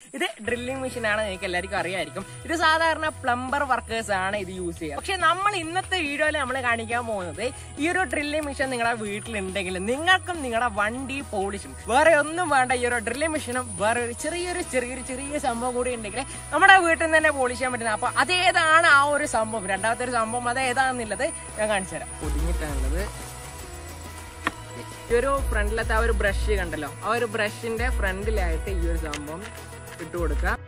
ഇത് drilling machine ആണ് നിങ്ങൾക്ക് എല്ലാവർക്കും അറിയായിരിക്കും ഇത് സാധാരണ പ്ലംബർ വർക്കേഴ്സ് ആണ് ഇത് യൂസ് ചെയ്യുക പക്ഷെ നമ്മൾ ഇന്നത്തെ വീഡിയോയിൽ നമ്മൾ കാണിക്കാൻ പോകുന്നത് ഈ ഒരു ഡ്രില്ലിംഗ് മെഷീൻ നിങ്ങളുടെ വീട്ടിലുണ്ടെങ്കിൽ നിങ്ങൾക്കും നിങ്ങളുടെ വണ്ടി പോളിഷും വേറെ ഒന്നും വേണ്ട ഈ ഒരു ഡ്രില്ലിംഗ് മെഷീനും വേറെ ഒരു ചെറിയൊരു ചെറിയൊരു ചെറിയ സംഭവം കൂടി ഉണ്ടെങ്കിൽ നമ്മുടെ വീട്ടിൽ നിന്ന് തന്നെ പോളിഷ് ചെയ്യാൻ പറ്റുന്നത് അപ്പൊ അതേതാണ് ആ ഒരു സംഭവം രണ്ടാമത്തെ ഒരു സംഭവം അത് ഏതാണെന്നുള്ളത് ഞാൻ കാണിച്ചു തരാം ഒതുങ്ങിട്ടാണുള്ളത് ഈ ഒരു ഫ്രണ്ടിലത്തെ ആ ഒരു ബ്രഷ് കണ്ടല്ലോ ആ ഒരു ബ്രഷിന്റെ ഫ്രണ്ടിലായിട്ട് ഈ ഒരു സംഭവം ഇട്ട് കൊടുക്കുക